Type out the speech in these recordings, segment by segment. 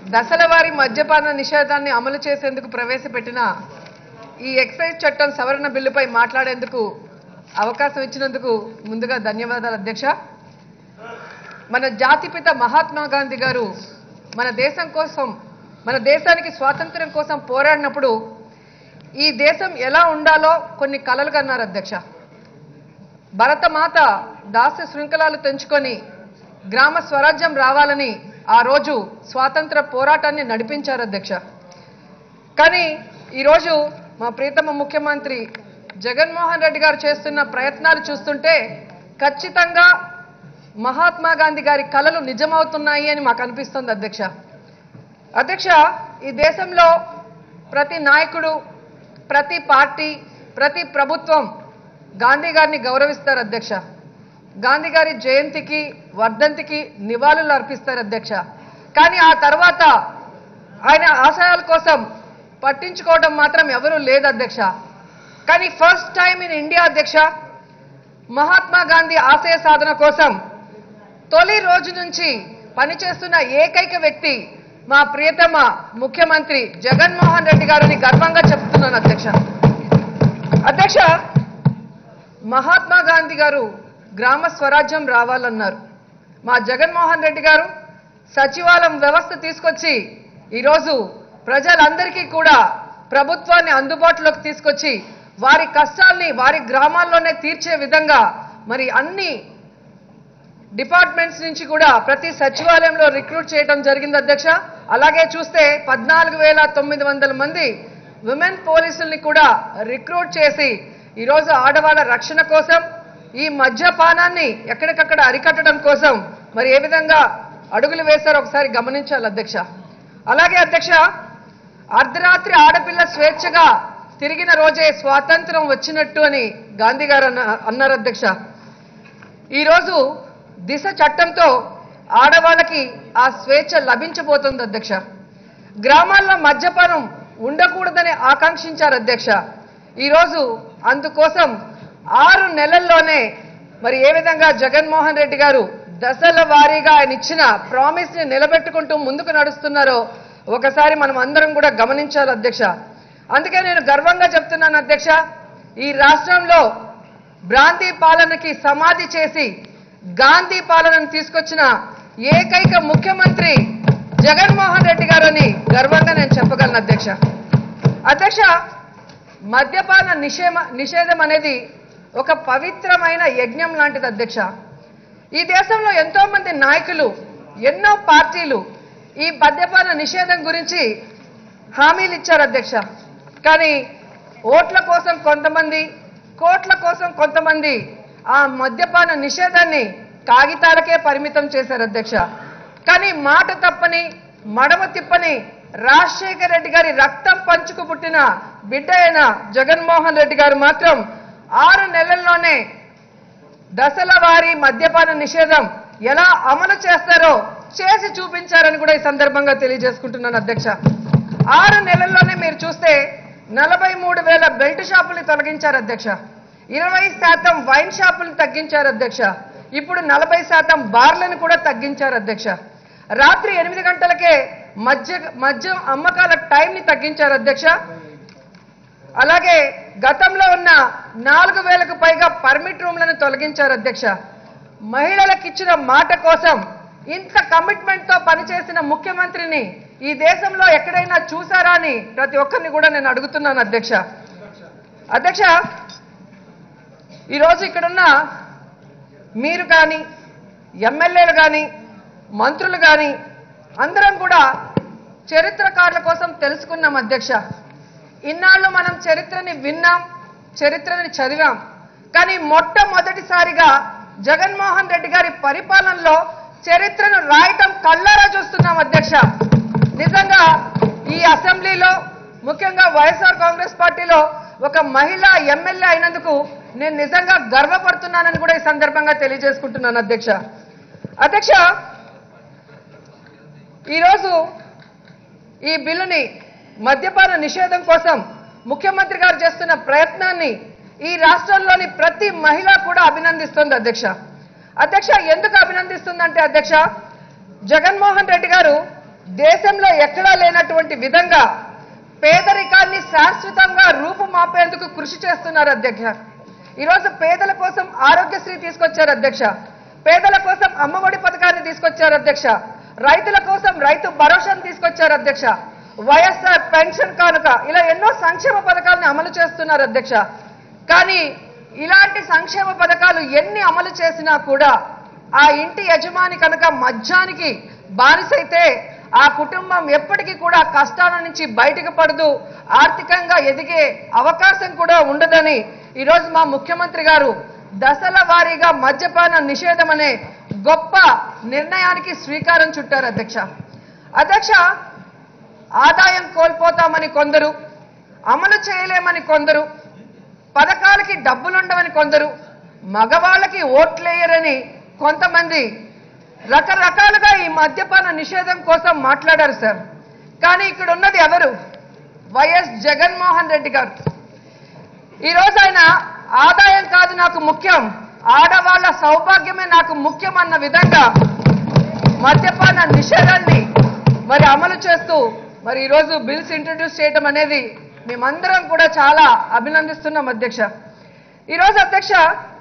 దశల వారి మద్యపాన నిషేధాన్ని అమలు చేసేందుకు ప్రవేశపెట్టిన ఈ ఎక్సైజ్ చట్టం సవరణ బిల్లుపై మాట్లాడేందుకు అవకాశం ఇచ్చినందుకు ముందుగా ధన్యవాదాలు అధ్యక్ష మన జాతిపిత మహాత్మా గాంధీ గారు మన దేశం కోసం మన దేశానికి స్వాతంత్ర్యం కోసం పోరాడినప్పుడు ఈ దేశం ఎలా ఉండాలో కొన్ని కలలు కన్నారు అధ్యక్ష భరతమాత దాస్య శృంఖలాలు తెంచుకొని గ్రామ స్వరాజ్యం రావాలని ఆ రోజు స్వాతంత్ర పోరాటాన్ని నడిపించారు అధ్యక్ష కానీ ఈరోజు మా ప్రీతమ ముఖ్యమంత్రి జగన్మోహన్ రెడ్డి గారు చేస్తున్న ప్రయత్నాలు చూస్తుంటే ఖచ్చితంగా మహాత్మా గాంధీ గారి కలలు నిజమవుతున్నాయి అని మాకు అనిపిస్తుంది అధ్యక్ష అధ్యక్ష ఈ దేశంలో ప్రతి నాయకుడు ప్రతి పార్టీ ప్రతి ప్రభుత్వం గాంధీ గారిని గౌరవిస్తారు అధ్యక్ష గాంధీ గారి జయంతికి వర్ధంతికి నివాళులు అర్పిస్తారు అధ్యక్ష కానీ ఆ తర్వాత ఆయన ఆశయాల కోసం పట్టించుకోవడం మాత్రం ఎవరూ లేదు అధ్యక్ష కానీ ఫస్ట్ టైం ఇన్ ఇండియా అధ్యక్ష మహాత్మా గాంధీ ఆశయ సాధన కోసం తొలి రోజు నుంచి పనిచేస్తున్న ఏకైక వ్యక్తి మా ప్రియతమ ముఖ్యమంత్రి జగన్మోహన్ రెడ్డి గారని గర్వంగా చెప్తున్నాను అధ్యక్ష అధ్యక్ష మహాత్మా గాంధీ గారు గ్రామ స్వరాజ్యం రావాలన్నారు మా జగన్మోహన్ రెడ్డి గారు సచివాలయం వ్యవస్థ తీసుకొచ్చి ఈరోజు ప్రజలందరికీ కూడా ప్రభుత్వాన్ని అందుబాటులోకి తీసుకొచ్చి వారి కష్టాల్ని వారి గ్రామాల్లోనే తీర్చే విధంగా మరి అన్ని డిపార్ట్మెంట్స్ నుంచి కూడా ప్రతి సచివాలయంలో రిక్రూట్ చేయడం జరిగింది అధ్యక్ష అలాగే చూస్తే పద్నాలుగు వేల తొమ్మిది వందల మంది విమెన్ పోలీసుల్ని కూడా రిక్రూట్ చేసి ఈరోజు ఆడవాళ్ళ రక్షణ కోసం ఈ మద్యపానాన్ని ఎక్కడికక్కడ అరికట్టడం కోసం మరి ఏ విధంగా అడుగులు వేశారో ఒకసారి గమనించాలి అధ్యక్ష అలాగే అధ్యక్ష అర్ధరాత్రి ఆడపిల్ల స్వేచ్ఛగా తిరిగిన రోజే స్వాతంత్రం వచ్చినట్టు అని గాంధీ గారు అన్న అన్నారు అధ్యక్ష ఈరోజు దిశ చట్టంతో ఆడవాళ్ళకి ఆ స్వేచ్ఛ లభించబోతుంది అధ్యక్ష గ్రామాల్లో మద్యపానం ఉండకూడదని ఆకాంక్షించారు అధ్యక్ష ఈరోజు అందుకోసం ఆరు నెలల్లోనే మరి ఏ విధంగా జగన్మోహన్ రెడ్డి గారు దశల వారీగా ఆయన ఇచ్చిన ప్రామిస్ ని నిలబెట్టుకుంటూ ముందుకు నడుస్తున్నారో ఒకసారి మనం అందరం కూడా గమనించాలి అధ్యక్ష అందుకే నేను గర్వంగా చెప్తున్నాను అధ్యక్ష ఈ రాష్ట్రంలో బ్రాంతి పాలనకి సమాధి చేసి గాంధీ పాలనను తీసుకొచ్చిన ఏకైక ముఖ్యమంత్రి జగన్మోహన్ రెడ్డి గారని గర్వంగా నేను చెప్పగలను అధ్యక్ష అధ్యక్ష మద్యపాన నిషేమ నిషేధం అనేది ఒక పవిత్రమైన యజ్ఞం లాంటిది అధ్యక్ష ఈ దేశంలో ఎంతో మంది నాయకులు ఎన్నో పార్టీలు ఈ మద్యపాన నిషేధం గురించి హామీలు ఇచ్చారు అధ్యక్ష కానీ ఓట్ల కోసం కొంతమంది కోట్ల కోసం కొంతమంది ఆ మద్యపాన నిషేధాన్ని కాగితాలకే పరిమితం చేశారు అధ్యక్ష కానీ మాట తప్పని మడమ తిప్పని రాజశేఖర రెడ్డి గారి రక్తం పంచుకు పుట్టిన బిడ్డ అయిన జగన్మోహన్ రెడ్డి గారు మాత్రం ఆరు నెలల్లోనే దశల వారీ మద్యపాన నిషేధం ఎలా అమలు చేస్తారో చేసి చూపించారని కూడా ఈ సందర్భంగా తెలియజేసుకుంటున్నాను అధ్యక్ష ఆరు నెలల్లోనే మీరు చూస్తే నలభై మూడు వేల బెల్ట్ షాపుల్ని తొలగించారు అధ్యక్ష ఇరవై శాతం వైన్ షాపుల్ని తగ్గించారు అధ్యక్ష ఇప్పుడు నలభై శాతం బార్లను కూడా తగ్గించారు అధ్యక్ష రాత్రి ఎనిమిది గంటలకే మద్య మద్యం అమ్మకాల టైంని తగ్గించారు అధ్యక్ష అలాగే గతంలో ఉన్న నాలుగు వేలకు పైగా పర్మిట్ రూమ్లను తొలగించారు అధ్యక్ష మహిళలకు ఇచ్చిన మాట కోసం ఇంత కమిట్మెంట్ తో పనిచేసిన ముఖ్యమంత్రిని ఈ దేశంలో ఎక్కడైనా చూసారా అని ప్రతి ఒక్కరిని కూడా నేను అడుగుతున్నాను అధ్యక్ష అధ్యక్ష ఈరోజు ఇక్కడున్న మీరు కానీ ఎమ్మెల్యేలు కానీ మంత్రులు కానీ అందరం కూడా చరిత్రకారుల కోసం తెలుసుకున్నాం అధ్యక్ష ఇన్నాళ్ళు మనం చరిత్రని విన్నాం చరిత్రని చదివాం కానీ మొట్టమొదటిసారిగా జగన్మోహన్ రెడ్డి గారి పరిపాలనలో చరిత్రను రాయటం కళ్ళారా చూస్తున్నాం అధ్యక్ష నిజంగా ఈ అసెంబ్లీలో ముఖ్యంగా వైఎస్ఆర్ కాంగ్రెస్ పార్టీలో ఒక మహిళా ఎమ్మెల్యే అయినందుకు నేను నిజంగా గర్వపడుతున్నానని కూడా ఈ సందర్భంగా తెలియజేసుకుంటున్నాను అధ్యక్ష అధ్యక్ష ఈరోజు ఈ బిల్లుని మద్యపాన నిషేధం కోసం ముఖ్యమంత్రి గారు చేస్తున్న ప్రయత్నాన్ని ఈ రాష్ట్రంలోని ప్రతి మహిళ కూడా అభినందిస్తుంది అధ్యక్ష అధ్యక్ష ఎందుకు అభినందిస్తుందంటే అధ్యక్ష జగన్మోహన్ రెడ్డి గారు దేశంలో ఎక్కడా లేనటువంటి విధంగా పేదరికాన్ని శాశ్వతంగా రూపుమాపేందుకు కృషి చేస్తున్నారు అధ్యక్ష ఈరోజు పేదల కోసం ఆరోగ్యశ్రీ తీసుకొచ్చారు అధ్యక్ష పేదల కోసం అమ్మఒడి పథకాన్ని తీసుకొచ్చారు అధ్యక్ష రైతుల కోసం రైతు భరోసాను తీసుకొచ్చారు అధ్యక్ష వైఎస్ఆర్ పెన్షన్ కానుక ఇలా ఎన్నో సంక్షేమ పథకాలను అమలు చేస్తున్నారు అధ్యక్ష కానీ ఇలాంటి సంక్షేమ పథకాలు ఎన్ని అమలు చేసినా కూడా ఆ ఇంటి యజమాని కనుక మద్యానికి బానిసైతే ఆ కుటుంబం ఎప్పటికీ కూడా కష్టాల నుంచి బయటకు పడదు ఆర్థికంగా ఎదిగే అవకాశం కూడా ఉండదని ఈరోజు మా ముఖ్యమంత్రి గారు దశల వారీగా మద్యపాన నిషేధం అనే గొప్ప నిర్ణయానికి శ్రీకారం చుట్టారు అధ్యక్ష అధ్యక్ష ఆదాయం కోల్పోతామని కొందరు అమలు చేయలేమని కొందరు పథకాలకి డబ్బులుండవని కొందరు మగవాళ్ళకి ఓట్లేయరని కొంతమంది రకరకాలుగా ఈ మద్యపాన నిషేధం కోసం మాట్లాడారు సార్ కానీ ఇక్కడ ఉన్నది ఎవరు వైఎస్ జగన్మోహన్ రెడ్డి గారు ఈరోజు ఆయన ఆదాయం కాదు నాకు ముఖ్యం ఆడవాళ్ళ సౌభాగ్యమే నాకు ముఖ్యం అన్న విధంగా మద్యపాన నిషేధాన్ని మరి అమలు చేస్తూ మరి ఈరోజు బిల్స్ ఇంట్రడ్యూస్ చేయడం అనేది మేమందరం కూడా చాలా అభినందిస్తున్నాం అధ్యక్ష ఈరోజు అధ్యక్ష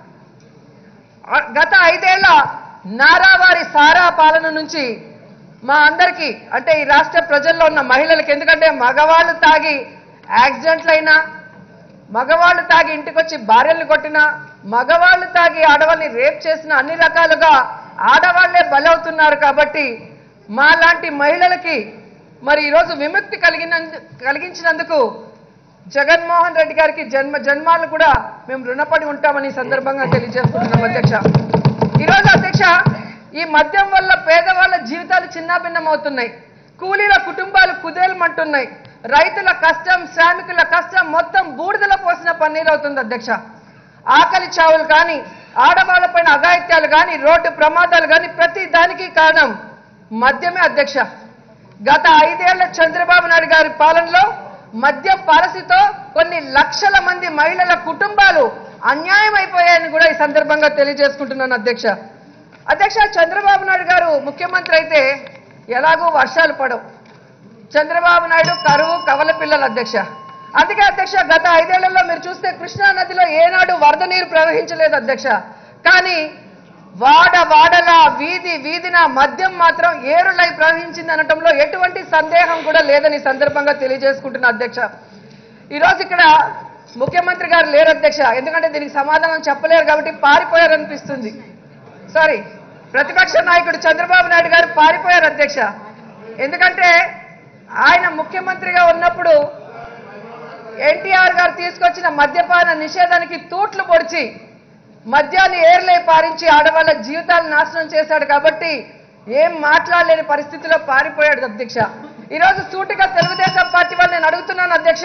ఆ, గత ఐదేళ్ల నారావారి సారా పాలన నుంచి మా అందరికీ అంటే ఈ రాష్ట్ర ప్రజల్లో ఉన్న మహిళలకు ఎందుకంటే మగవాళ్ళు తాగి యాక్సిడెంట్లైనా మగవాళ్ళు తాగి ఇంటికొచ్చి భార్యల్ని కొట్టినా మగవాళ్ళు తాగి ఆడవాళ్ళని రేప్ చేసిన అన్ని రకాలుగా ఆడవాళ్లే బలవుతున్నారు కాబట్టి మా లాంటి మహిళలకి మరి ఈరోజు విముక్తి కలిగిన కలిగించినందుకు జగన్మోహన్ రెడ్డి గారికి జన్మ జన్మాలు కూడా మేము రుణపడి ఉంటామని ఈ సందర్భంగా తెలియజేసుకుంటున్నాం అధ్యక్ష ఈరోజు అధ్యక్ష ఈ మద్యం వల్ల పేదవాళ్ళ జీవితాలు చిన్నాభిన్నమవుతున్నాయి కూలీల కుటుంబాలు కుదేలమంటున్నాయి రైతుల కష్టం శ్రామికుల కష్టం మొత్తం బూడిదల పోసిన పన్నీరు అవుతుంది అధ్యక్ష ఆకలి చావులు కానీ ఆడవాళ్లపైన అఘాయిత్యాలు కానీ రోడ్డు ప్రమాదాలు కానీ ప్రతి దానికి కారణం మద్యమే అధ్యక్ష గత ఐదేళ్ల చంద్రబాబు నాయుడు గారి పాలనలో మద్యం పాలసీతో కొన్ని లక్షల మంది మహిళల కుటుంబాలు అన్యాయం అయిపోయాయని కూడా ఈ సందర్భంగా తెలియజేసుకుంటున్నాను అధ్యక్ష అధ్యక్ష చంద్రబాబు నాయుడు గారు ముఖ్యమంత్రి అయితే ఎలాగో వర్షాలు పడవు చంద్రబాబు నాయుడు కరువు కవల పిల్లల అధ్యక్ష అందుకే అధ్యక్ష గత ఐదేళ్లలో మీరు చూస్తే కృష్ణా నదిలో ఏనాడు వరద నీరు ప్రవహించలేదు అధ్యక్ష కానీ వాడ వాడల వీధి వీధిన మద్యం మాత్రం ఏరులై ప్రవహించింది అనటంలో ఎటువంటి సందేహం కూడా లేదని ఈ సందర్భంగా తెలియజేసుకుంటున్నా అధ్యక్ష ఈరోజు ఇక్కడ ముఖ్యమంత్రి గారు లేరు అధ్యక్ష ఎందుకంటే దీనికి సమాధానం చెప్పలేరు కాబట్టి పారిపోయారనిపిస్తుంది సారీ ప్రతిపక్ష నాయకుడు చంద్రబాబు నాయుడు గారు పారిపోయారు అధ్యక్ష ఎందుకంటే ఆయన ముఖ్యమంత్రిగా ఉన్నప్పుడు ఎన్టీఆర్ గారు తీసుకొచ్చిన మద్యపాన నిషేధానికి తూట్లు పొడిచి మద్యాన్ని ఏర్లై పారించి ఆడవాళ్ళ జీవితాలు నాశనం చేశాడు కాబట్టి ఏం మాట్లాడలేని పరిస్థితిలో పారిపోయాడు అధ్యక్ష ఈరోజు సూటిగా తెలుగుదేశం పార్టీ వాళ్ళు నేను అడుగుతున్నాను అధ్యక్ష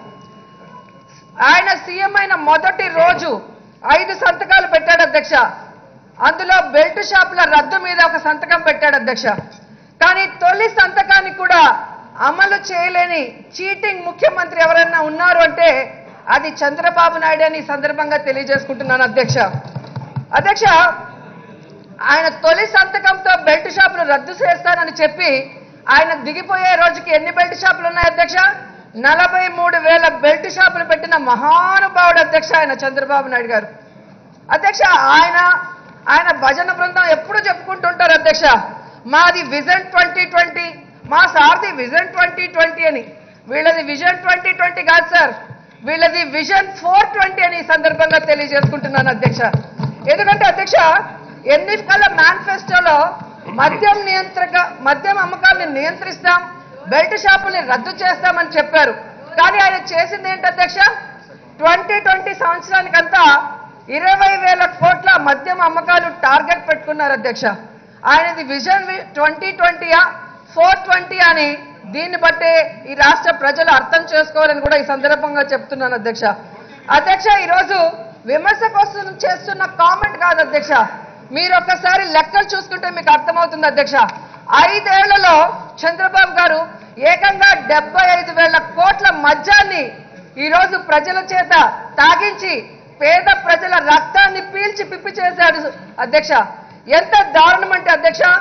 ఆయన సీఎం అయిన మొదటి రోజు ఐదు సంతకాలు పెట్టాడు అధ్యక్ష అందులో బెల్ట్ షాపుల రద్దు మీద ఒక సంతకం పెట్టాడు అధ్యక్ష కానీ తొలి సంతకానికి కూడా అమలు చేయలేని చీటింగ్ ముఖ్యమంత్రి ఎవరైనా ఉన్నారు అంటే అది చంద్రబాబు నాయుడు అని ఈ సందర్భంగా తెలియజేసుకుంటున్నాను అధ్యక్ష అధ్యక్ష ఆయన తొలి సంతకంతో బెల్ట్ షాపులు రద్దు చేస్తానని చెప్పి ఆయన దిగిపోయే రోజుకి ఎన్ని బెల్ట్ షాపులు ఉన్నాయి అధ్యక్ష నలభై మూడు వేల బెల్ట్ షాపులు పెట్టిన మహానుభావుడు అధ్యక్ష ఆయన చంద్రబాబు నాయుడు గారు అధ్యక్ష ఆయన ఆయన భజన బృందం ఎప్పుడు చెప్పుకుంటుంటారు అధ్యక్ష మాది విజన్ ట్వంటీ ట్వంటీ మా సార్ది విజన్ ట్వంటీ ట్వంటీ అని వీళ్ళది విజన్ ట్వంటీ ట్వంటీ కాదు సార్ వీళ్ళది విజన్ ఫోర్ ట్వంటీ అని ఈ సందర్భంగా తెలియజేసుకుంటున్నాను అధ్యక్ష ఎందుకంటే అధ్యక్ష ఎన్నికల మేనిఫెస్టోలో మద్యం నియంత్రక మద్యం అమ్మకాలను నియంత్రిస్తాం బెల్ట్ షాపుల్ని రద్దు చేస్తామని చెప్పారు కానీ ఆయన చేసింది ఏంటి అధ్యక్ష ట్వంటీ ట్వంటీ సంవత్సరానికంతా ఇరవై వేల కోట్ల మద్యం అమ్మకాలు టార్గెట్ పెట్టుకున్నారు అధ్యక్ష ఆయనది విజన్ ట్వంటీ ట్వంటీయా ఫోర్ ట్వంటీ అని దీన్ని బట్టే ఈ రాష్ట్ర ప్రజలు అర్థం చేసుకోవాలని కూడా ఈ సందర్భంగా చెప్తున్నాను అధ్యక్ష అధ్యక్ష ఈరోజు విమర్శ కోసం చేస్తున్న కామెంట్ కాదు అధ్యక్ష మీరు ఒక్కసారి లెక్కలు చూసుకుంటే మీకు అర్థమవుతుంది అధ్యక్ష ఐదేళ్లలో చంద్రబాబు గారు ఏకంగా డెబ్బై ఐదు వేల కోట్ల మద్యాన్ని ఈరోజు ప్రజల చేత తాగించి పేద ప్రజల రక్తాన్ని పీల్చి పిప్పి చేశాడు అధ్యక్ష ఎంత దారుణం అంటే అధ్యక్ష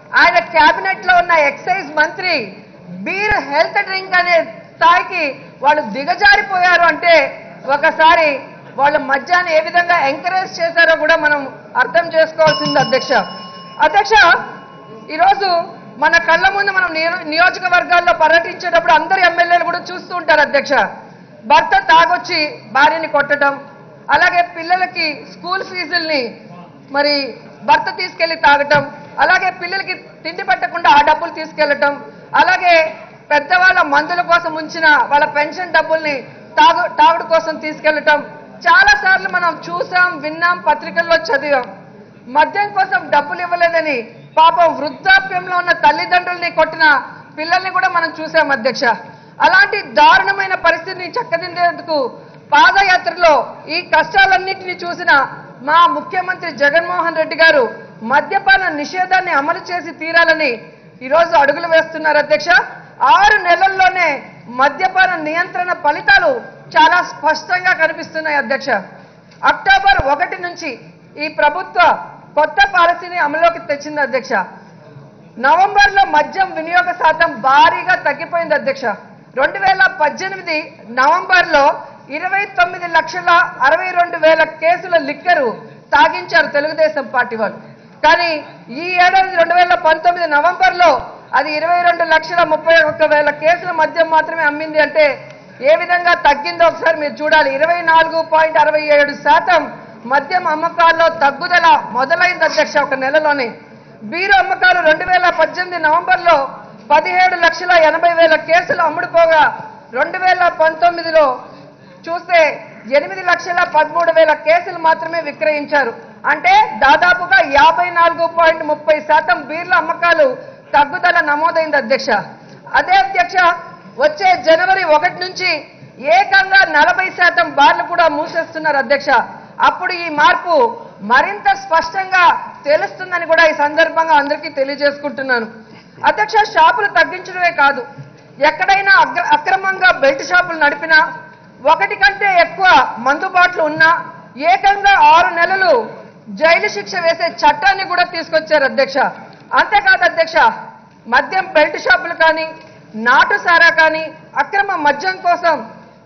ఆయన కేబినెట్ లో ఉన్న ఎక్సైజ్ మంత్రి బీర్ హెల్త్ డ్రింక్ అనే స్థాయికి వాళ్ళు దిగజారిపోయారు అంటే ఒకసారి వాళ్ళ మద్యాన్ని ఏ విధంగా ఎంకరేజ్ చేశారో కూడా మనం అర్థం చేసుకోవాల్సింది అధ్యక్ష అధ్యక్ష ఈరోజు మన కళ్ళ ముందు మనం నియో- నియోజకవర్గాల్లో పర్యటించేటప్పుడు అందరు ఎమ్మెల్యేలు కూడా చూస్తూ ఉంటారు అధ్యక్ష భర్త తాగొచ్చి భార్యని కొట్టడం అలాగే పిల్లలకి స్కూల్ ఫీజుల్ని మరి భర్త తీసుకెళ్లి తాగటం అలాగే పిల్లలకి తిండి పెట్టకుండా ఆ డబ్బులు తీసుకెళ్లటం అలాగే పెద్దవాళ్ళ మందుల కోసం ఉంచిన వాళ్ళ పెన్షన్ డబ్బుల్ని తాగు తాగుడు కోసం తీసుకెళ్లటం చాలా సార్లు మనం చూసాం విన్నాం పత్రికల్లో చదివాం మద్యం కోసం డబ్బులు ఇవ్వలేదని పాపం వృద్ధాప్యంలో ఉన్న తల్లిదండ్రుల్ని కొట్టిన పిల్లల్ని కూడా మనం చూసాం అధ్యక్ష అలాంటి దారుణమైన పరిస్థితిని చక్కదిద్దేందుకు పాదయాత్రలో ఈ కష్టాలన్నింటినీ చూసిన మా ముఖ్యమంత్రి జగన్మోహన్ రెడ్డి గారు మద్యపాన నిషేధాన్ని అమలు చేసి తీరాలని ఈరోజు అడుగులు వేస్తున్నారు అధ్యక్ష ఆరు నెలల్లోనే మద్యపాన నియంత్రణ ఫలితాలు చాలా స్పష్టంగా కనిపిస్తున్నాయి అధ్యక్ష అక్టోబర్ ఒకటి నుంచి ఈ ప్రభుత్వ కొత్త పాలసీని అమలులోకి తెచ్చింది అధ్యక్ష నవంబర్ లో మద్యం వినియోగ శాతం భారీగా తగ్గిపోయింది అధ్యక్ష రెండు వేల పద్దెనిమిది నవంబర్ లో ఇరవై తొమ్మిది లక్షల అరవై రెండు వేల కేసుల లిక్కరు తాగించారు తెలుగుదేశం పార్టీ వాళ్ళు కానీ ఈ ఏడాది రెండు వేల పంతొమ్మిది నవంబర్ లో అది ఇరవై రెండు లక్షల ముప్పై ఒక్క వేల కేసుల మద్యం మాత్రమే అమ్మింది అంటే ఏ విధంగా తగ్గిందో ఒకసారి మీరు చూడాలి ఇరవై నాలుగు పాయింట్ అరవై ఏడు శాతం మద్యం అమ్మకాల్లో తగ్గుదల మొదలైంది అధ్యక్ష ఒక నెలలోనే బీరు అమ్మకాలు రెండు వేల పద్దెనిమిది నవంబర్లో పదిహేడు లక్షల ఎనభై వేల కేసులు అమ్ముడుపోగా రెండు వేల పంతొమ్మిదిలో చూస్తే ఎనిమిది లక్షల పదమూడు వేల కేసులు మాత్రమే విక్రయించారు అంటే దాదాపుగా యాభై నాలుగు పాయింట్ ముప్పై శాతం బీర్ల అమ్మకాలు తగ్గుదల నమోదైంది అధ్యక్ష అదే అధ్యక్ష వచ్చే జనవరి ఒకటి నుంచి ఏకంగా నలభై శాతం బార్లు కూడా మూసేస్తున్నారు అధ్యక్ష అప్పుడు ఈ మార్పు మరింత స్పష్టంగా తెలుస్తుందని కూడా ఈ సందర్భంగా అందరికీ తెలియజేసుకుంటున్నాను అధ్యక్ష షాపులు తగ్గించడమే కాదు ఎక్కడైనా అగ్ర- అక్రమంగా బెల్ట్ షాపులు నడిపినా ఒకటి కంటే ఎక్కువ మందుబాట్లు ఉన్నా ఏకంగా ఆరు నెలలు జైలు శిక్ష వేసే చట్టాన్ని కూడా తీసుకొచ్చారు అధ్యక్ష అంతేకాదు అధ్యక్ష మద్యం బెల్ట్ షాపులు కానీ నాటు సారా కానీ అక్రమ మద్యం కోసం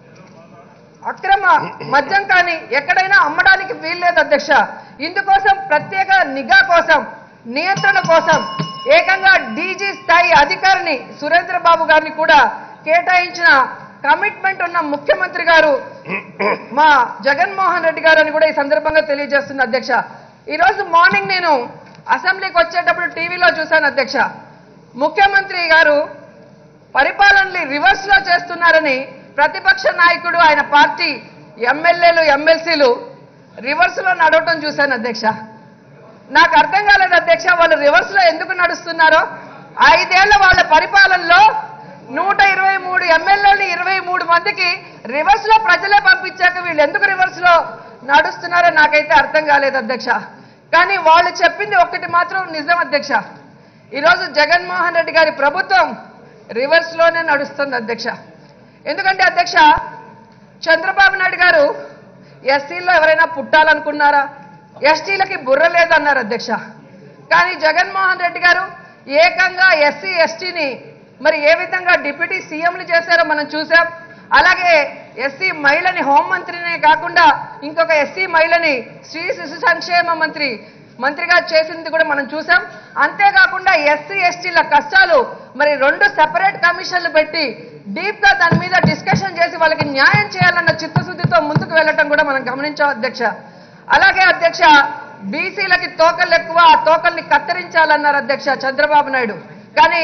అక్రమ మద్యం కానీ ఎక్కడైనా అమ్మడానికి వీల్లేదు అధ్యక్ష ఇందుకోసం ప్రత్యేక నిఘా కోసం నియంత్రణ కోసం ఏకంగా డీజీ స్థాయి అధికారిని సురేంద్ర బాబు గారిని కూడా కేటాయించిన కమిట్మెంట్ ఉన్న ముఖ్యమంత్రి గారు మా జగన్మోహన్ రెడ్డి గారు అని కూడా ఈ సందర్భంగా తెలియజేస్తున్న అధ్యక్ష ఈరోజు మార్నింగ్ నేను అసెంబ్లీకి వచ్చేటప్పుడు టీవీలో చూశాను అధ్యక్ష ముఖ్యమంత్రి గారు పరిపాలనని రివర్స్ లో చేస్తున్నారని ప్రతిపక్ష నాయకుడు ఆయన పార్టీ ఎమ్మెల్యేలు ఎమ్మెల్సీలు రివర్స్ లో నడవటం చూశాను అధ్యక్ష నాకు అర్థం కాలేదు అధ్యక్ష వాళ్ళు రివర్స్ లో ఎందుకు నడుస్తున్నారో ఐదేళ్ల వాళ్ళ పరిపాలనలో నూట ఇరవై మూడు ఎమ్మెల్యేలు ఇరవై మూడు మందికి రివర్స్ లో ప్రజలే పంపించాక వీళ్ళు ఎందుకు రివర్స్ లో నడుస్తున్నారో నాకైతే అర్థం కాలేదు అధ్యక్ష కానీ వాళ్ళు చెప్పింది ఒక్కటి మాత్రం నిజం అధ్యక్ష ఈరోజు జగన్మోహన్ రెడ్డి గారి ప్రభుత్వం రివర్స్ లోనే నడుస్తుంది అధ్యక్ష ఎందుకంటే అధ్యక్ష చంద్రబాబు నాయుడు గారు ఎస్సీలో ఎవరైనా పుట్టాలనుకున్నారా ఎస్టీలకి బుర్ర లేదన్నారు అధ్యక్ష కానీ జగన్మోహన్ రెడ్డి గారు ఏకంగా ఎస్సీ ఎస్టీని మరి ఏ విధంగా డిప్యూటీ సీఎంలు చేశారో మనం చూసాం అలాగే ఎస్సీ మహిళని హోంమంత్రినే కాకుండా ఇంకొక ఎస్సీ మహిళని శ్రీ శిశు సంక్షేమ మంత్రి మంత్రిగా చేసింది కూడా మనం చూసాం అంతేకాకుండా ఎస్సీ ఎస్టీల కష్టాలు మరి రెండు సెపరేట్ కమిషన్లు పెట్టి డీప్ గా దాని మీద డిస్కషన్ చేసి వాళ్ళకి న్యాయం చేయాలన్న చిత్తశుద్ధితో ముందుకు వెళ్ళటం కూడా మనం గమనించాం అధ్యక్ష అలాగే అధ్యక్ష బీసీలకి తోకలు ఎక్కువ ఆ తోకల్ని కత్తిరించాలన్నారు అధ్యక్ష చంద్రబాబు నాయుడు కానీ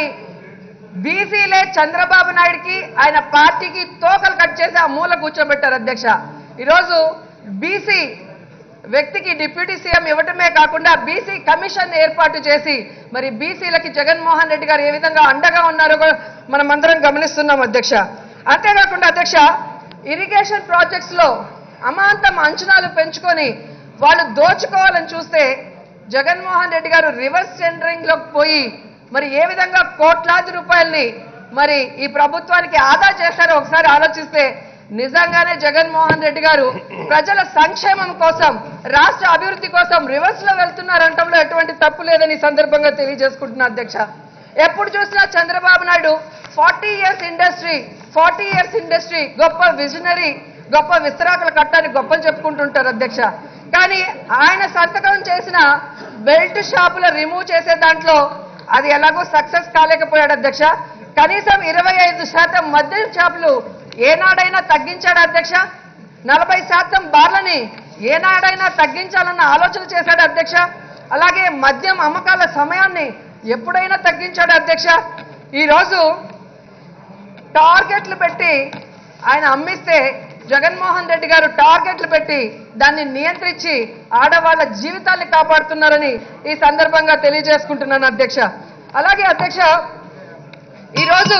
బీసీలే చంద్రబాబు నాయుడుకి ఆయన పార్టీకి తోకలు కట్ చేసి ఆ మూల కూర్చోబెట్టారు అధ్యక్ష ఈరోజు బీసీ వ్యక్తికి డిప్యూటీ సీఎం ఇవ్వటమే కాకుండా బీసీ కమిషన్ ఏర్పాటు చేసి మరి బీసీలకి జగన్మోహన్ రెడ్డి గారు ఏ విధంగా అండగా ఉన్నారో కూడా మనం అందరం గమనిస్తున్నాం అధ్యక్ష అంతేకాకుండా అధ్యక్ష ఇరిగేషన్ ప్రాజెక్ట్స్ లో అమాంతం అంచనాలు పెంచుకొని వాళ్ళు దోచుకోవాలని చూస్తే జగన్మోహన్ రెడ్డి గారు రివర్స్ టెండరింగ్ లోకి పోయి మరి ఏ విధంగా కోట్లాది రూపాయల్ని మరి ఈ ప్రభుత్వానికి ఆదా చేశారో ఒకసారి ఆలోచిస్తే నిజంగానే జగన్మోహన్ రెడ్డి గారు ప్రజల సంక్షేమం కోసం రాష్ట్ర అభివృద్ధి కోసం రివర్స్ లో వెళ్తున్నారంటంలో ఎటువంటి తప్పు లేదని ఈ సందర్భంగా తెలియజేసుకుంటున్నా అధ్యక్ష ఎప్పుడు చూసినా Chandrababu Naidu forty years industry forty years industry గొప్ప విజనరీ గొప్ప విస్తరాకుల కట్టాన్ని గొప్పలు చెప్పుకుంటుంటారు అధ్యక్ష కానీ ఆయన సంతకం చేసిన బెల్ట్ షాపుల రిమూవ్ చేసే దాంట్లో అది ఎలాగో సక్సెస్ కాలేకపోయాడు అధ్యక్ష కనీసం ఇరవై ఐదు శాతం మద్యం షాపులు ఏనాడైనా తగ్గించాడు అధ్యక్ష నలభై శాతం బార్లని ఏనాడైనా తగ్గించాలన్న ఆలోచన చేశాడు అధ్యక్ష అలాగే మద్యం అమ్మకాల సమయాన్ని ఎప్పుడైనా తగ్గించాడు అధ్యక్ష ఈరోజు టార్గెట్లు పెట్టి ఆయన అమ్మిస్తే జగన్మోహన్ రెడ్డి గారు టార్గెట్లు పెట్టి దాన్ని నియంత్రించి ఆడవాళ్ళ జీవితాన్ని కాపాడుతున్నారని ఈ సందర్భంగా తెలియజేసుకుంటున్నాను అధ్యక్ష అలాగే అధ్యక్ష ఈరోజు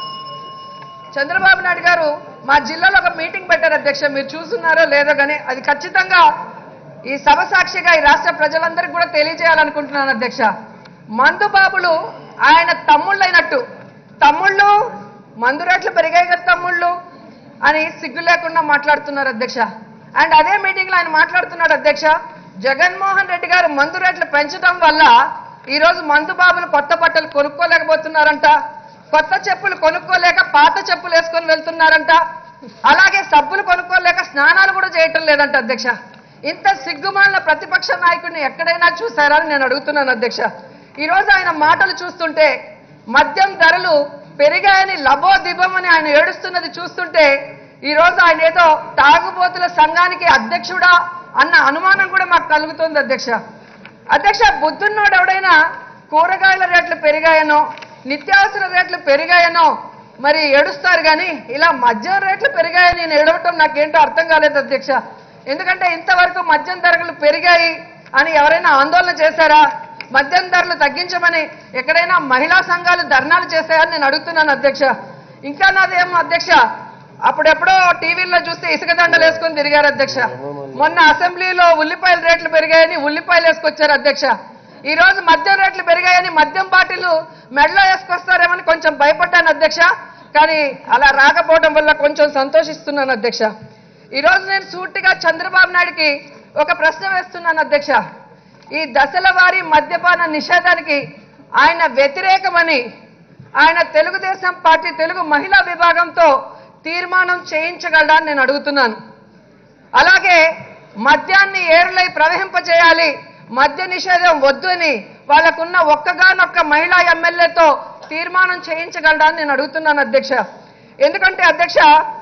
చంద్రబాబు నాయుడు గారు మా జిల్లాలో ఒక మీటింగ్ పెట్టారు అధ్యక్ష మీరు చూస్తున్నారో లేదో కానీ అది ఖచ్చితంగా ఈ సభ సాక్షిగా ఈ రాష్ట్ర ప్రజలందరికీ కూడా తెలియజేయాలనుకుంటున్నాను అధ్యక్ష మందు బాబులు ఆయన తమ్ముళ్ళైనట్టు తమ్ముళ్ళు మందు రేట్లు పెరిగాయి కదా తమ్ముళ్ళు అని సిగ్గు లేకుండా మాట్లాడుతున్నారు అధ్యక్ష అండ్ అదే మీటింగ్ లో ఆయన మాట్లాడుతున్నాడు అధ్యక్ష జగన్మోహన్ రెడ్డి గారు మందు రేట్లు పెంచడం వల్ల ఈ రోజు మందు బాబులు కొత్త బట్టలు కొనుక్కోలేకపోతున్నారంట కొత్త చెప్పులు కొనుక్కోలేక పాత చెప్పులు వేసుకొని వెళ్తున్నారంట అలాగే సబ్బులు కొనుక్కోలేక స్నానాలు కూడా చేయటం లేదంట అధ్యక్ష ఇంత సిగ్గుమాలిన ప్రతిపక్ష నాయకుడిని ఎక్కడైనా చూసారా అని నేను అడుగుతున్నాను అధ్యక్ష ఈ రోజు ఆయన మాటలు చూస్తుంటే మద్యం ధరలు పెరిగాయని లబో దిబమని ఆయన ఏడుస్తున్నది చూస్తుంటే ఈ రోజు ఆయన ఏదో తాగుబోతుల సంఘానికి అధ్యక్షుడా అన్న అనుమానం కూడా మాకు కలుగుతుంది అధ్యక్ష అధ్యక్ష బుద్ధున్నోడు ఎవడైనా కూరగాయల రేట్లు పెరిగాయనో నిత్యావసర రేట్లు పెరిగాయనో మరి ఏడుస్తారు కానీ ఇలా మద్యం రేట్లు పెరిగాయని నేను ఏడవటం నాకేంటో అర్థం కాలేదు అధ్యక్ష ఎందుకంటే ఇంతవరకు మద్యం ధరలు పెరిగాయి అని ఎవరైనా ఆందోళన చేశారా మద్యం ధరలు తగ్గించమని ఎక్కడైనా మహిళా సంఘాలు ధర్నాలు చేశాయని నేను అడుగుతున్నాను అధ్యక్ష ఇంకా నాదేమో అధ్యక్ష అప్పుడెప్పుడో టీవీల్లో చూస్తే ఇసుక దండలు వేసుకొని తిరిగారు అధ్యక్ష మొన్న అసెంబ్లీలో ఉల్లిపాయల రేట్లు పెరిగాయని ఉల్లిపాయలు వేసుకొచ్చారు అధ్యక్ష ఈ రోజు మద్యం రేట్లు పెరిగాయని మద్యం బాటిల్ మెడలో వేసుకొస్తారేమని కొంచెం భయపడ్డాను అధ్యక్ష కానీ అలా రాకపోవడం వల్ల కొంచెం సంతోషిస్తున్నాను అధ్యక్ష ఈ రోజు నేను సూటిగా చంద్రబాబు నాయుడికి ఒక ప్రశ్న వేస్తున్నాను అధ్యక్ష ఈ దశల వారీ మద్యపాన నిషేధానికి ఆయన వ్యతిరేకమని ఆయన తెలుగుదేశం పార్టీ తెలుగు మహిళా విభాగంతో తీర్మానం చేయించగలడా అని నేను అడుగుతున్నాను అలాగే మద్యాన్ని ఏరులై ప్రవహింపజేయాలి మద్య నిషేధం వద్దు అని వాళ్ళకున్న ఒక్కగానొక్క మహిళా ఎమ్మెల్యేతో తీర్మానం చేయించగలడా అని నేను అడుగుతున్నాను అధ్యక్ష ఎందుకంటే అధ్యక్ష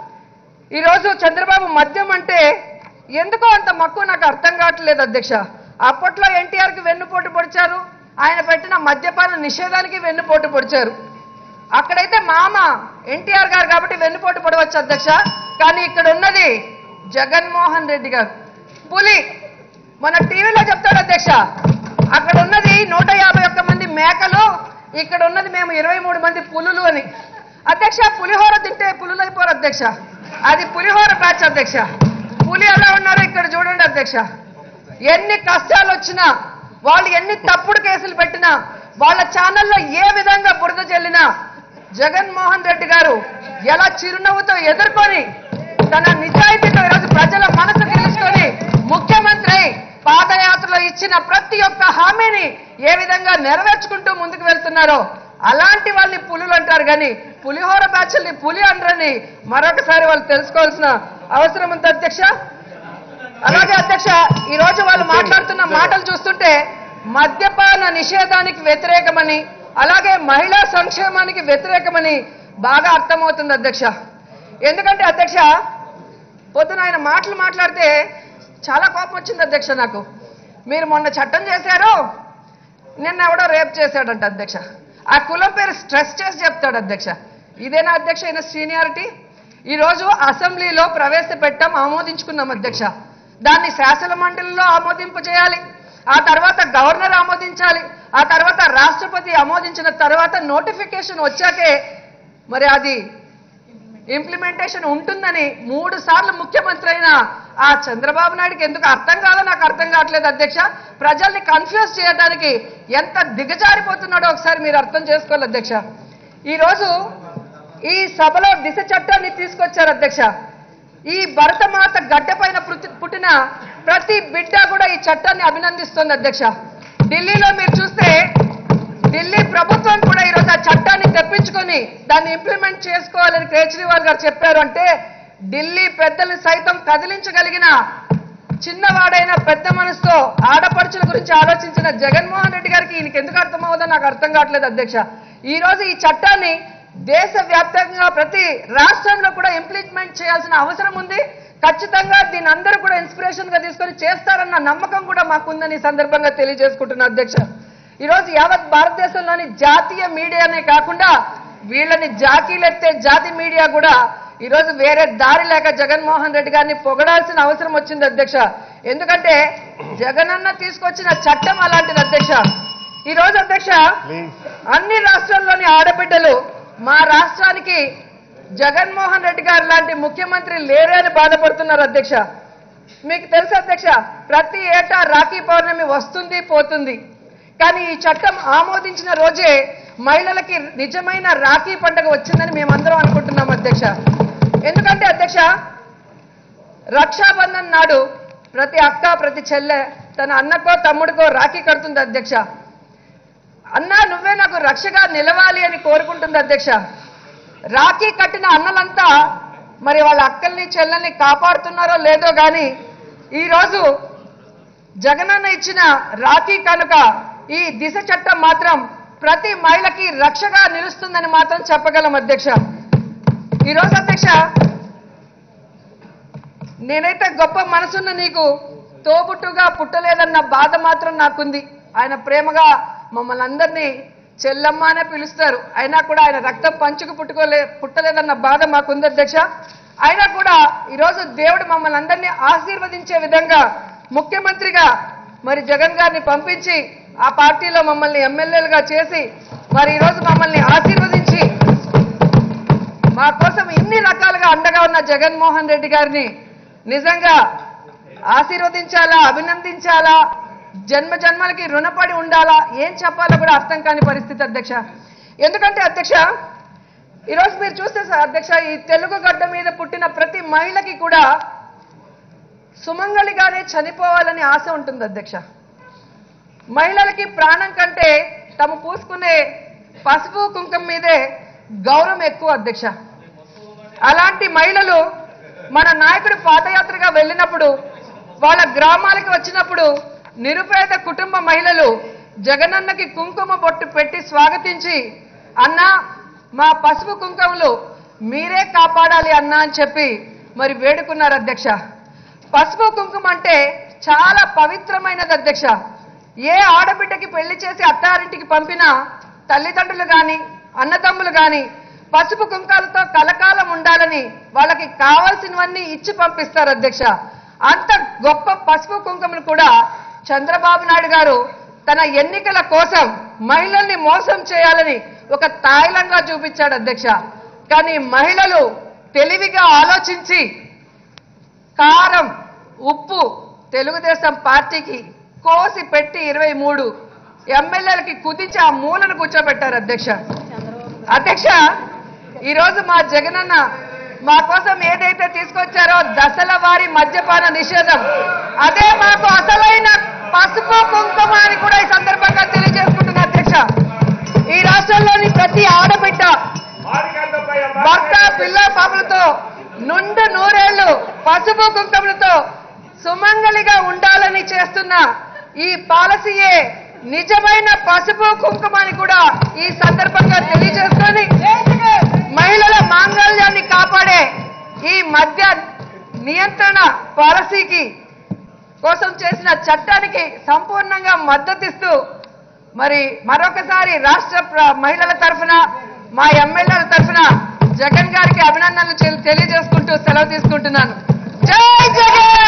ఈరోజు చంద్రబాబు మద్యం అంటే ఎందుకో అంత మక్కువ నాకు అర్థం కావట్లేదు అధ్యక్ష అప్పట్లో ఎన్టీఆర్కి వెన్నుపోటు పొడిచారు ఆయన పెట్టిన మద్యపాన నిషేధానికి వెన్నుపోటు పొడిచారు అక్కడైతే మామ ఎన్టీఆర్ గారు కాబట్టి వెన్నుపోటు పడవచ్చు అధ్యక్ష కానీ ఇక్కడ ఉన్నది జగన్మోహన్ రెడ్డి గారు పులి మన టీవీలో చెప్తాడు అధ్యక్ష అక్కడ ఉన్నది నూట యాభై ఒక్క మంది మేకలు ఇక్కడ ఉన్నది మేము ఇరవై మూడు మంది పులులు అని అధ్యక్ష పులిహోర తింటే పులులు అయిపోరు అధ్యక్ష అది పులిహోర బ్యాచ్ అధ్యక్ష పులి ఎలా ఉన్నారో ఇక్కడ చూడండి అధ్యక్ష ఎన్ని కష్టాలు వచ్చినా వాళ్ళు ఎన్ని తప్పుడు కేసులు పెట్టినా వాళ్ళ ఛానల్లో ఏ విధంగా బురద చెల్లినా జగన్మోహన్ రెడ్డి గారు ఎలా చిరునవ్వుతో ఎదుర్కొని తన నిజాయితీతో ఈరోజు ప్రజల మనసు తెలుసుకొని ముఖ్యమంత్రి అయి పాదయాత్రలో ఇచ్చిన ప్రతి ఒక్క హామీని ఏ విధంగా నెరవేర్చుకుంటూ ముందుకు వెళ్తున్నారో అలాంటి వాళ్ళని పులులు అంటారు కానీ పులిహోర బ్యాచ్ల్ని పులి అనరని మరొకసారి వాళ్ళు తెలుసుకోవాల్సిన అవసరం ఉంది అధ్యక్ష అలాగే అధ్యక్ష ఈ రోజు వాళ్ళు మాట్లాడుతున్న మాటలు చూస్తుంటే మద్యపాన నిషేధానికి వ్యతిరేకమని అలాగే మహిళా సంక్షేమానికి వ్యతిరేకమని బాగా అర్థమవుతుంది అధ్యక్ష ఎందుకంటే అధ్యక్ష పొద్దున ఆయన మాటలు మాట్లాడితే చాలా కోపం వచ్చింది అధ్యక్ష నాకు మీరు మొన్న చట్టం చేశారు నిన్న ఎవడో రేప్ చేశాడంట అధ్యక్ష ఆ కులం పేరు స్ట్రెస్ చేసి చెప్తాడు అధ్యక్ష ఇదేనా అధ్యక్ష ఈయన సీనియారిటీ ఈరోజు అసెంబ్లీలో ప్రవేశపెట్టాం ఆమోదించుకున్నాం అధ్యక్ష దాన్ని శాసన మండలిలో ఆమోదింపు చేయాలి ఆ తర్వాత గవర్నర్ ఆమోదించాలి ఆ తర్వాత రాష్ట్రపతి ఆమోదించిన తర్వాత నోటిఫికేషన్ వచ్చాకే మరి అది ఇంప్లిమెంటేషన్ ఉంటుందని మూడు సార్లు ముఖ్యమంత్రి అయిన ఆ చంద్రబాబు నాయుడుకి ఎందుకు అర్థం కాదో నాకు అర్థం కావట్లేదు అధ్యక్ష ప్రజల్ని కన్ఫ్యూజ్ చేయడానికి ఎంత దిగజారిపోతున్నాడో ఒకసారి మీరు అర్థం చేసుకోవాలి అధ్యక్ష ఈరోజు ఈ సభలో దిశ చట్టాన్ని తీసుకొచ్చారు అధ్యక్ష ఈ భరతమాత గడ్డ పైన పుట్టి- పుట్టిన ప్రతి బిడ్డ కూడా ఈ చట్టాన్ని అభినందిస్తుంది అధ్యక్ష ఢిల్లీలో మీరు చూస్తే ఢిల్లీ ప్రభుత్వం కూడా ఈరోజు ఆ చట్టాన్ని తెప్పించుకొని దాన్ని ఇంప్లిమెంట్ చేసుకోవాలని కేజ్రీవాల్ గారు చెప్పారు అంటే ఢిల్లీ పెద్దలు సైతం కదిలించగలిగిన చిన్నవాడైన పెద్ద మనసుతో ఆడపడుచుల గురించి ఆలోచించిన జగన్మోహన్ రెడ్డి గారికి ఈయనకి ఎందుకు అర్థమవుదో నాకు అర్థం కావట్లేదు అధ్యక్ష ఈ రోజు ఈ చట్టాన్ని దేశ వ్యాప్తంగా ప్రతి రాష్ట్రంలో కూడా ఇంప్లిమెంట్ చేయాల్సిన అవసరం ఉంది ఖచ్చితంగా దీని అందరూ కూడా ఇన్స్పిరేషన్ గా తీసుకొని చేస్తారన్న నమ్మకం కూడా మాకుందని ఈ సందర్భంగా తెలియజేసుకుంటున్నా అధ్యక్ష ఈ రోజు యావత్ భారతదేశంలోని జాతీయ మీడియానే కాకుండా వీళ్ళని జాకీలెత్తే జాతి మీడియా కూడా ఈ రోజు వేరే దారి లేక జగన్మోహన్ రెడ్డి గారిని పొగడాల్సిన అవసరం వచ్చింది అధ్యక్ష ఎందుకంటే జగనన్న తీసుకొచ్చిన చట్టం అలాంటిది అధ్యక్ష ఈ రోజు అధ్యక్ష అన్ని రాష్ట్రాల్లోని ఆడబిడ్డలు మా రాష్ట్రానికి జగన్మోహన్ రెడ్డి గారు లాంటి ముఖ్యమంత్రి లేరే అని బాధపడుతున్నారు అధ్యక్ష మీకు తెలుసు అధ్యక్ష ప్రతి ఏటా రాఖీ పౌర్ణమి వస్తుంది పోతుంది కానీ ఈ చట్టం ఆమోదించిన రోజే మహిళలకి నిజమైన రాఖీ పండుగ వచ్చిందని మేమందరం అనుకుంటున్నాం అధ్యక్ష ఎందుకంటే అధ్యక్ష రక్షాబంధన్ నాడు ప్రతి అక్క ప్రతి చెల్లె తన అన్నకో తమ్ముడికో రాఖీ కడుతుంది అధ్యక్ష అన్నా నువ్వే నాకు రక్షగా నిలవాలి అని కోరుకుంటుంది అధ్యక్ష రాఖీ కట్టిన అన్నలంతా మరి వాళ్ళ అక్కల్ని చెల్లెల్ని కాపాడుతున్నారో లేదో గాని ఈరోజు జగనన్న ఇచ్చిన రాఖీ కనుక ఈ దిశ చట్టం మాత్రం ప్రతి మహిళకి రక్షగా నిలుస్తుందని మాత్రం చెప్పగలం అధ్యక్ష ఈరోజు అధ్యక్ష నేనైతే గొప్ప మనసున్న నీకు తోబుట్టుగా పుట్టలేదన్న బాధ మాత్రం నాకుంది ఆయన ప్రేమగా మమ్మల్ని అందరినీ చెల్లమ్మ అనే పిలుస్తారు అయినా కూడా ఆయన రక్తం పంచుకు పుట్టుకోలే పుట్టలేదన్న బాధ మాకుంది అధ్యక్ష అయినా కూడా ఈరోజు దేవుడు మమ్మల్ని అందరినీ ఆశీర్వదించే విధంగా ముఖ్యమంత్రిగా మరి జగన్ గారిని పంపించి ఆ పార్టీలో మమ్మల్ని ఎమ్మెల్యేలుగా చేసి మరి ఈరోజు మమ్మల్ని ఆశీర్వదించి మా కోసం ఇన్ని రకాలుగా అండగా ఉన్న జగన్మోహన్ రెడ్డి గారిని నిజంగా ఆశీర్వదించాలా అభినందించాలా జన్మ జన్మలకి రుణపడి ఉండాలా ఏం చెప్పాలో కూడా అర్థం కాని పరిస్థితి అధ్యక్ష ఎందుకంటే అధ్యక్ష ఈరోజు మీరు చూస్తే సార్ అధ్యక్ష ఈ తెలుగు గడ్డ మీద పుట్టిన ప్రతి మహిళకి కూడా సుమంగళిగానే చనిపోవాలని ఆశ ఉంటుంది అధ్యక్ష మహిళలకి ప్రాణం కంటే తాము పూసుకునే పసుపు కుంకుమ మీదే గౌరవం ఎక్కువ అధ్యక్ష అలాంటి మహిళలు మన నాయకుడు పాదయాత్రగా వెళ్ళినప్పుడు వాళ్ళ గ్రామాలకు వచ్చినప్పుడు నిరుపేద కుటుంబ మహిళలు జగనన్నకి కుంకుమ బొట్టు పెట్టి స్వాగతించి అన్నా మా పసుపు కుంకుమలు మీరే కాపాడాలి అన్నా అని చెప్పి మరి వేడుకున్నారు అధ్యక్ష పసుపు కుంకుమ అంటే చాలా పవిత్రమైనది అధ్యక్ష ఏ ఆడబిడ్డకి పెళ్లి చేసి అత్తారింటికి పంపినా తల్లిదండ్రులు గాని అన్నదమ్ములు గాని పసుపు కుంకాలతో కలకాలం ఉండాలని వాళ్ళకి కావాల్సినవన్నీ ఇచ్చి పంపిస్తారు అధ్యక్ష అంత గొప్ప పసుపు కుంకుమను కూడా చంద్రబాబు నాయుడు గారు తన ఎన్నికల కోసం మహిళల్ని మోసం చేయాలని ఒక తాయిలంగా చూపించాడు అధ్యక్ష కానీ మహిళలు తెలివిగా ఆలోచించి కారం ఉప్పు తెలుగుదేశం పార్టీకి కోసి పెట్టి ఇరవై మూడు ఎమ్మెల్యేలకి కుదించి ఆ మూలను కూర్చోబెట్టారు అధ్యక్ష అధ్యక్ష ఈరోజు మా జగనన్న మా కోసం ఏదైతే తీసుకొచ్చారో దశల వారి మద్యపాన నిషేధం అదే మాకు అసలైన పసుపు కుంకుమ అని కూడా ఈ సందర్భంగా తెలియజేసుకుంటున్నా అధ్యక్ష ఈ రాష్ట్రంలోని ప్రతి ఆడబిడ్డ భర్త పిల్ల పాపలతో నుండు నూరేళ్లు పసుపు కుంకుమలతో సుమంగళిగా ఉండాలని చేస్తున్న ఈ పాలసీయే నిజమైన పసుపు కుంకుమ అని కూడా ఈ సందర్భంగా తెలియజేసుకొని మహిళల మాంగళ్యాన్ని కాపాడే ఈ మద్య నియంత్రణ పాలసీకి కోసం చేసిన చట్టానికి సంపూర్ణంగా మద్దతిస్తూ మరి మరొకసారి రాష్ట్ర ప్ర- మహిళల తరఫున మా ఎమ్మెల్యేల తరఫున జగన్ గారికి అభినందనలు తెలి- తెలియజేసుకుంటూ సెలవు తీసుకుంటున్నాను జై జగన్